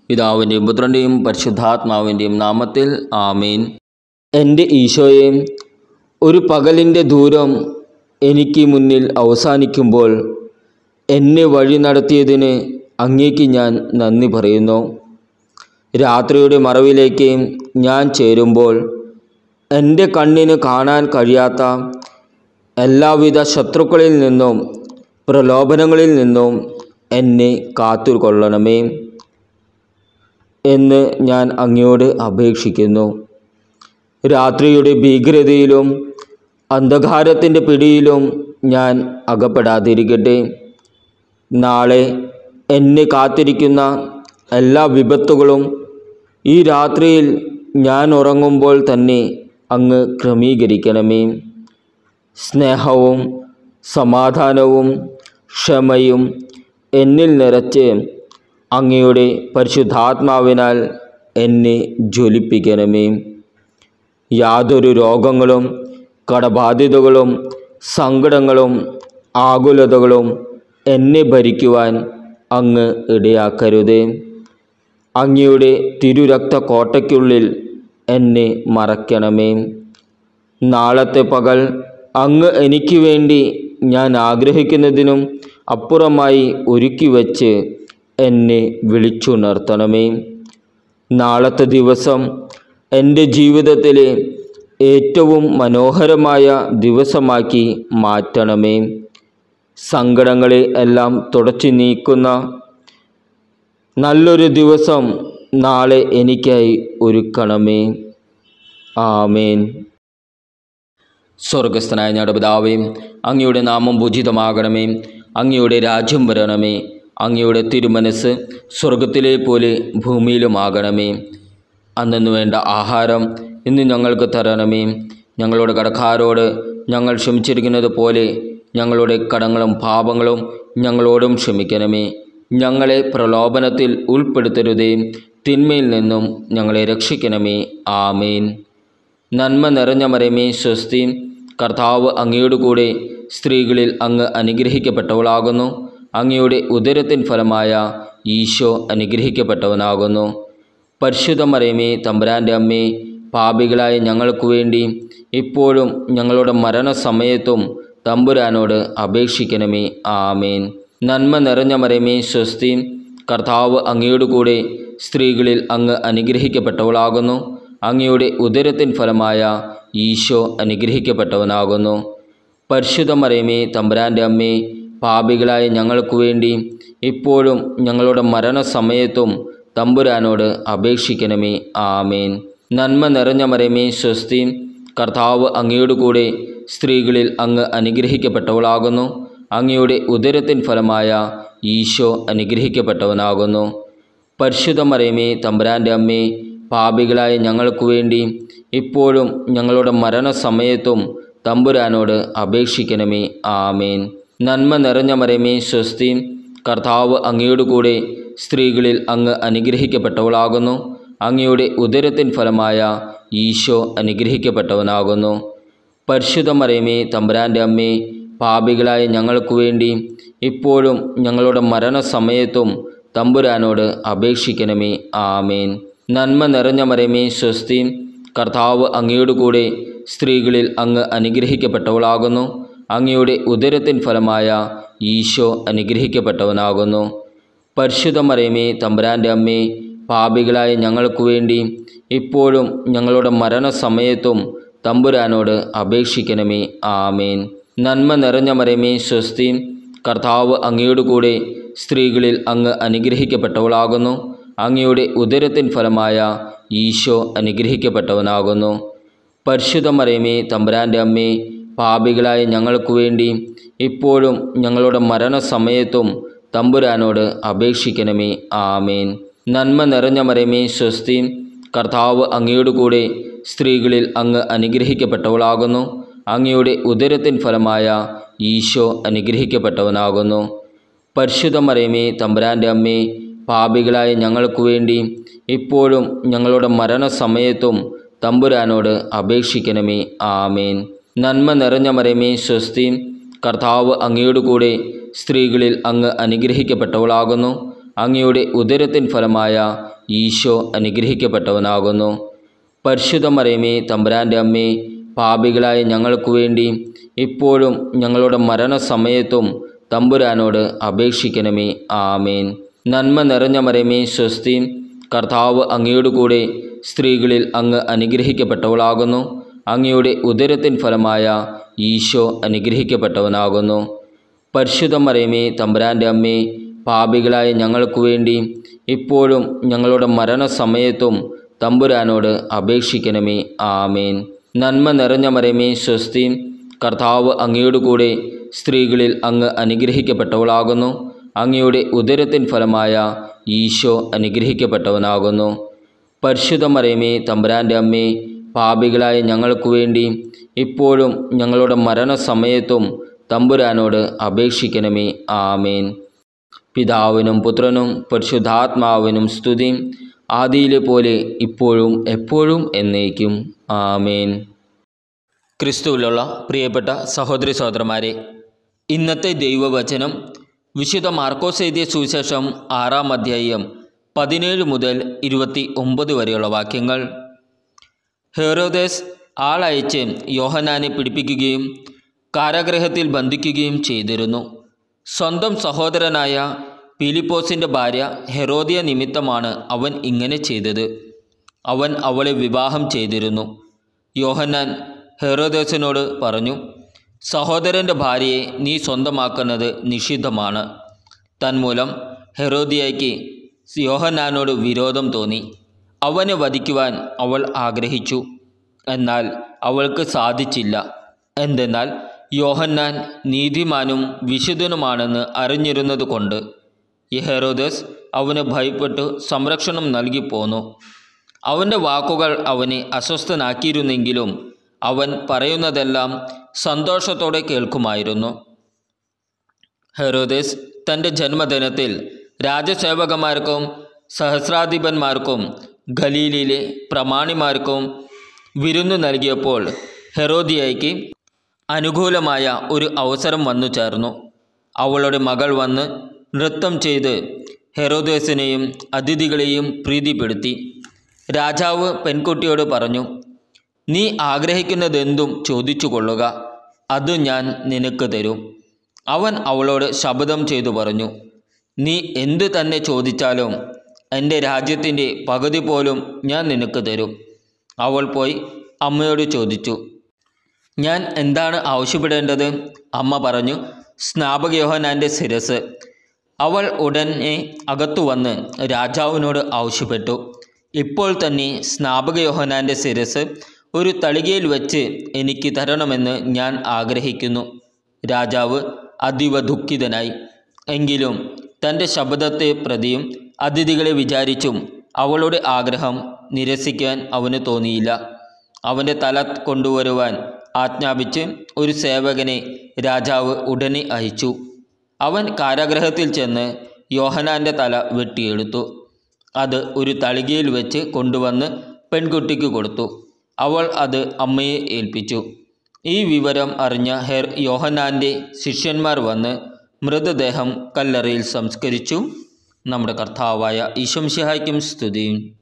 പിതാവിൻ്റെയും പുത്രൻ്റെയും പരിശുദ്ധാത്മാവിൻ്റെയും നാമത്തിൽ ആമേൻ എൻ്റെ ഈശോയെ ഒരു പകലിൻ്റെ ദൂരം എനിക്ക് മുന്നിൽ അവസാനിക്കുമ്പോൾ എന്നെ വഴി നടത്തിയതിന് അങ്ങേക്ക് ഞാൻ നന്ദി പറയുന്നു രാത്രിയുടെ മറവിലേക്ക് ഞാൻ ചേരുമ്പോൾ എൻ്റെ കണ്ണിന് കാണാൻ കഴിയാത്ത എല്ലാവിധ ശത്രുക്കളിൽ നിന്നും പ്രലോഭനങ്ങളിൽ നിന്നും എന്നെ കാത്തുകൊള്ളണമേ എന്ന് ഞാൻ അങ്ങയോട് അപേക്ഷിക്കുന്നു രാത്രിയുടെ ഭീകരതയിലും അന്ധകാരത്തിൻ്റെ പിടിയിലും ഞാൻ അകപ്പെടാതിരിക്കട്ടെ നാളെ എന്നെ കാത്തിരിക്കുന്ന എല്ലാ വിപത്തുകളും ഈ രാത്രിയിൽ ഞാൻ ഉറങ്ങുമ്പോൾ തന്നെ അങ്ങ് ക്രമീകരിക്കണമേ സ്നേഹവും സമാധാനവും ക്ഷമയും എന്നിൽ നിറച്ച് അങ്ങയുടെ പരിശുദ്ധാത്മാവിനാൽ എന്നെ ജ്വലിപ്പിക്കണമേ യാതൊരു രോഗങ്ങളും കടബാധ്യതകളും സങ്കടങ്ങളും ആകുലതകളും എന്നെ ഭരിക്കുവാൻ അങ്ങ് ഇടയാക്കരുതേ അങ്ങയുടെ തിരുരക്ത കോട്ടയ്ക്കുള്ളിൽ എന്നെ മറയ്ക്കണമേ നാളത്തെ പകൽ അങ്ങ് എനിക്ക് വേണ്ടി ഞാൻ ആഗ്രഹിക്കുന്നതിനും അപ്പുറമായി ഒരുക്കി വച്ച് എന്നെ വിളിച്ചുണർത്തണമേ നാളത്തെ ദിവസം എൻ്റെ ജീവിതത്തിലെ ഏറ്റവും മനോഹരമായ ദിവസമാക്കി മാറ്റണമേ സങ്കടങ്ങളെ എല്ലാം തുടച്ചു നീക്കുന്ന നല്ലൊരു ദിവസം നാളെ എനിക്കായി ഒരുക്കണമേ ആമേൻ സ്വർഗസ്ഥനായ ഞങ്ങളുടെ പിതാവേ അങ്ങയുടെ നാമം പൂജിതമാകണമേ അങ്ങയുടെ രാജ്യം വരണമേ അങ്ങയുടെ തിരുമനസ് സ്വർഗത്തിലെ പോലെ ഭൂമിയിലുമാകണമേ അന്നു വേണ്ട ആഹാരം ഇന്ന് ഞങ്ങൾക്ക് തരണമേ ഞങ്ങളുടെ കടക്കാരോട് ഞങ്ങൾ ക്ഷമിച്ചിരിക്കുന്നത് പോലെ ഞങ്ങളുടെ കടങ്ങളും പാപങ്ങളും ഞങ്ങളോടും ക്ഷമിക്കണമേ ഞങ്ങളെ പ്രലോഭനത്തിൽ ഉൾപ്പെടുത്തരുതേ തിന്മയിൽ നിന്നും ഞങ്ങളെ രക്ഷിക്കണമേ ആമേൻ നന്മ നിറഞ്ഞ മരമേ സ്വസ്തി കർത്താവ് അങ്ങയോട് കൂടെ സ്ത്രീകളിൽ അങ്ങ് അനുഗ്രഹിക്കപ്പെട്ടവളാകുന്നു അങ്ങയുടെ ഉദരത്തിൻ ഫലമായ ഈശോ അനുഗ്രഹിക്കപ്പെട്ടവനാകുന്നു പരിശുദ്ധ മരമേ തമ്പുരാൻ്റെ അമ്മേ പാപികളായ ഞങ്ങൾക്ക് വേണ്ടി ഇപ്പോഴും ഞങ്ങളുടെ മരണസമയത്തും തമ്പുരാനോട് അപേക്ഷിക്കണമേ ആമേൻ നന്മ നിറഞ്ഞ മരമേ സ്വസ്തി കർത്താവ് അങ്ങയോട് കൂടെ സ്ത്രീകളിൽ അങ്ങ് അനുഗ്രഹിക്കപ്പെട്ടവളാകുന്നു അങ്ങയുടെ ഉദരത്തിൻ ഫലമായ ഈശോ അനുഗ്രഹിക്കപ്പെട്ടവനാകുന്നു പരിശുദ്ധ മരമേ തമ്പുരാൻ്റെ അമ്മേ പാപികളായ ഞങ്ങൾക്ക് വേണ്ടി ഇപ്പോഴും ഞങ്ങളുടെ മരണസമയത്തും തമ്പുരാനോട് അപേക്ഷിക്കണമേ ആമേൻ നന്മ നിറഞ്ഞ മരമേ സ്വസ്തി കർത്താവ് അങ്ങയോട് കൂടെ സ്ത്രീകളിൽ അങ്ങ് അനുഗ്രഹിക്കപ്പെട്ടവളാകുന്നു അങ്ങയുടെ ഉദരത്തിൻ ഫലമായ ഈശോ അനുഗ്രഹിക്കപ്പെട്ടവനാകുന്നു പരിശുദ്ധ മരമേ തമ്പുരാൻ്റെ അമ്മേ പാപികളായ ഞങ്ങൾക്ക് വേണ്ടി ഇപ്പോഴും ഞങ്ങളുടെ മരണസമയത്തും തമ്പുരാനോട് അപേക്ഷിക്കണമേ ആമേൻ നന്മ നിറഞ്ഞ മരമേ സ്വസ്തി കർത്താവ് അങ്ങയോട് കൂടെ സ്ത്രീകളിൽ അങ്ങ് അനുഗ്രഹിക്കപ്പെട്ടവളാകുന്നു അങ്ങയുടെ ഉദരത്തിൻ ഫലമായ ഈശോ അനുഗ്രഹിക്കപ്പെട്ടവനാകുന്നു പരിശുദ്ധ മരമേ തമ്പുരാൻ്റെ അമ്മേ പാപികളായ ഞങ്ങൾക്ക് വേണ്ടി ഇപ്പോഴും ഞങ്ങളുടെ മരണസമയത്തും തമ്പുരാനോട് അപേക്ഷിക്കണമേ ആമേൻ നന്മ നിറഞ്ഞ മരമേ സ്വസ്തി കർത്താവ് അങ്ങയോട് കൂടെ സ്ത്രീകളിൽ അങ്ങ് അനുഗ്രഹിക്കപ്പെട്ടവളാകുന്നു അങ്ങയുടെ ഉദരത്തിൻ ഫലമായ ഈശോ അനുഗ്രഹിക്കപ്പെട്ടവനാകുന്നു പരിശുദ്ധ മരമേ തമ്പുരാൻ്റെ അമ്മേ പാപികളായ ഞങ്ങൾക്ക് വേണ്ടി ഇപ്പോഴും ഞങ്ങളുടെ മരണസമയത്തും തമ്പുരാനോട് അപേക്ഷിക്കണമേ ആമേൻ നന്മ നിറഞ്ഞ മരമേ സ്വസ്തി കർത്താവ് അങ്ങയോട് കൂടെ സ്ത്രീകളിൽ അങ്ങ് അനുഗ്രഹിക്കപ്പെട്ടവളാകുന്നു അങ്ങയുടെ ഉദരത്തിൻ ഫലമായ ഈശോ അനുഗ്രഹിക്കപ്പെട്ടവനാകുന്നു പരിശുദ്ധ മരമേ തമ്പുരാൻ്റെ അമ്മേ പാപികളായ ഞങ്ങൾക്ക് വേണ്ടി ഇപ്പോഴും ഞങ്ങളുടെ മരണസമയത്തും തമ്പുരാനോട് അപേക്ഷിക്കണമേ ആമേൻ നന്മ നിറഞ്ഞ മരമേ സ്വസ്തി കർത്താവ് അങ്ങയോട് കൂടെ സ്ത്രീകളിൽ അങ്ങ് അനുഗ്രഹിക്കപ്പെട്ടവളാകുന്നു അങ്ങയുടെ ഉദരത്തിൻ ഫലമായ ഈശോ അനുഗ്രഹിക്കപ്പെട്ടവനാകുന്നു പരിശുദ്ധ മരമേ തമ്പുരാൻ്റെ അമ്മേ പാപികളായ ഞങ്ങൾക്ക് വേണ്ടി ഇപ്പോഴും ഞങ്ങളുടെ മരണസമയത്തും തമ്പുരാനോട് അപേക്ഷിക്കണമേ ആമേൻ നന്മ നിറഞ്ഞ മരമേ സ്വസ്തി കർത്താവ് അങ്ങയോട് കൂടെ സ്ത്രീകളിൽ അങ്ങ് അനുഗ്രഹിക്കപ്പെട്ടവളാകുന്നു അങ്ങയുടെ ഉദരത്തിൻ ഫലമായ ഈശോ അനുഗ്രഹിക്കപ്പെട്ടവനാകുന്നു പരിശുദ്ധ മറിയമേ തമ്പുരാൻ്റെ അമ്മേ പാപികളായ ഞങ്ങൾക്ക് വേണ്ടി ഇപ്പോഴും ഞങ്ങളുടെ മരണസമയത്തും തമ്പുരാനോട് അപേക്ഷിക്കണമേ ആമേൻ നന്മ നിറഞ്ഞ മറിയമേ സ്വസ്തി കർത്താവ് അങ്ങയുടെ കൂടെ സ്ത്രീകളിൽ അങ്ങ് അനുഗ്രഹിക്കപ്പെട്ടവളാകുന്നു അങ്ങയുടെ ഉദരത്തിൻ ഫലമായ ഈശോ അനുഗ്രഹിക്കപ്പെട്ടവനാകുന്നു പരിശുദ്ധ മറിയമേ തമ്പുരാൻ്റെ അമ്മേ പാപികളായ ഞങ്ങൾക്ക് വേണ്ടി ഇപ്പോഴും ഞങ്ങളുടെ മരണസമയത്തും തമ്പുരാനോട് അപേക്ഷിക്കണമേ ആമേൻ നന്മ നിറഞ്ഞ മറിയമേ സ്വസ്തി കർത്താവ് അങ്ങയുടെ കൂടെ സ്ത്രീകളിൽ അങ്ങ് അനുഗ്രഹിക്കപ്പെട്ടവളാകുന്നു അങ്ങയുടെ ഉദരത്തിൻ ഫലമായ ഈശോ അനുഗ്രഹിക്കപ്പെട്ടവനാകുന്നു പരിശുദ്ധ മറിയമേ തമ്പുരാൻ്റെ അമ്മേ പാപികളായ ഞങ്ങൾക്ക് വേണ്ടി ഇപ്പോഴും ഞങ്ങളുടെ മരണസമയത്തും തമ്പുരാനോട് അപേക്ഷിക്കണമേ ആമേൻ പിതാവിനും പുത്രനും പരിശുദ്ധാത്മാവിനും സ്തുതി ആദിയിലെ പോലെ ഇപ്പോഴും എപ്പോഴും എന്നേക്കും ആമേൻ ക്രിസ്തുവിലുള്ള പ്രിയപ്പെട്ട സഹോദരി സഹോദരന്മാരെ ഇന്നത്തെ ദൈവവചനം വിശുദ്ധ മാർക്കോസ് എഴുതിയ സുവിശേഷം ആറാം അധ്യായം പതിനേഴ് മുതൽ ഇരുപത്തി ഒമ്പത് വരെയുള്ള വാക്യങ്ങൾ ഹെറോദേസ് ആളയച്ച് യോഹനാനെ പിടിപ്പിക്കുകയും കാരാഗ്രഹത്തിൽ ബന്ധിക്കുകയും ചെയ്തിരുന്നു സ്വന്തം സഹോദരനായ പീലിപ്പോസിൻ്റെ ഭാര്യ ഹെറോദിയ നിമിത്തമാണ് അവൻ ഇങ്ങനെ ചെയ്തത് അവൻ അവളെ വിവാഹം ചെയ്തിരുന്നു യോഹന്നാൻ ഹെറോദേസിനോട് പറഞ്ഞു സഹോദരൻ്റെ ഭാര്യയെ നീ സ്വന്തമാക്കുന്നത് നിഷിദ്ധമാണ് തന്മൂലം ഹെറോദിയയ്ക്ക് യോഹന്നാനോട് വിരോധം തോന്നി അവനെ വധിക്കുവാൻ അവൾ ആഗ്രഹിച്ചു എന്നാൽ അവൾക്ക് സാധിച്ചില്ല എന്തെന്നാൽ യോഹന്നാൻ നീതിമാനും വിശുദ്ധനുമാണെന്ന് അറിഞ്ഞിരുന്നതുകൊണ്ട് ഹെറോദസ് അവന് ഭയപ്പെട്ട് സംരക്ഷണം നൽകി പോന്നു അവൻ്റെ വാക്കുകൾ അവനെ അസ്വസ്ഥനാക്കിയിരുന്നെങ്കിലും അവൻ പറയുന്നതെല്ലാം സന്തോഷത്തോടെ കേൾക്കുമായിരുന്നു ഹെറോദേസ് തൻ്റെ ജന്മദിനത്തിൽ രാജസേവകന്മാർക്കും സഹസ്രാധിപന്മാർക്കും ഗലീലിലെ പ്രമാണിമാർക്കും വിരുന്നു നൽകിയപ്പോൾ ഹെറോദിയയ്ക്ക് അനുകൂലമായ ഒരു അവസരം വന്നു ചേർന്നു അവളുടെ മകൾ വന്ന് നൃത്തം ചെയ്ത് ഹെറോദേസിനെയും അതിഥികളെയും പ്രീതിപ്പെടുത്തി രാജാവ് പെൺകുട്ടിയോട് പറഞ്ഞു നീ ആഗ്രഹിക്കുന്നതെന്തും ചോദിച്ചു കൊള്ളുക അത് ഞാൻ നിനക്ക് തരും അവൻ അവളോട് ശപഥം ചെയ്തു പറഞ്ഞു നീ എന്തു തന്നെ ചോദിച്ചാലും എൻ്റെ രാജ്യത്തിൻ്റെ പകുതി പോലും ഞാൻ നിനക്ക് തരും അവൾ പോയി അമ്മയോട് ചോദിച്ചു ഞാൻ എന്താണ് ആവശ്യപ്പെടേണ്ടത് അമ്മ പറഞ്ഞു സ്നാപക യോഹനാൻ്റെ ശിരസ് അവൾ ഉടനെ അകത്തു വന്ന് രാജാവിനോട് ആവശ്യപ്പെട്ടു ഇപ്പോൾ തന്നെ സ്നാപക യോഹനാൻ്റെ ശിരസ് ഒരു തളികയിൽ വെച്ച് എനിക്ക് തരണമെന്ന് ഞാൻ ആഗ്രഹിക്കുന്നു രാജാവ് അതീവ ദുഃഖിതനായി എങ്കിലും തൻ്റെ ശബ്ദത്തെ പ്രതിയും അതിഥികളെ വിചാരിച്ചും അവളുടെ ആഗ്രഹം നിരസിക്കാൻ അവന് തോന്നിയില്ല അവൻ്റെ തല കൊണ്ടുവരുവാൻ ആജ്ഞാപിച്ച് ഒരു സേവകനെ രാജാവ് ഉടനെ അയച്ചു അവൻ കാരാഗ്രഹത്തിൽ ചെന്ന് യോഹനാൻ്റെ തല വെട്ടിയെടുത്തു അത് ഒരു തളികയിൽ വെച്ച് കൊണ്ടുവന്ന് പെൺകുട്ടിക്ക് കൊടുത്തു അവൾ അത് അമ്മയെ ഏൽപ്പിച്ചു ഈ വിവരം അറിഞ്ഞ ഹെർ യോഹനാൻ്റെ ശിഷ്യന്മാർ വന്ന് മൃതദേഹം കല്ലറയിൽ സംസ്കരിച്ചു നമ്മുടെ കർത്താവായ ഈശംഷിഹായ്ക്കും സ്തുതിയും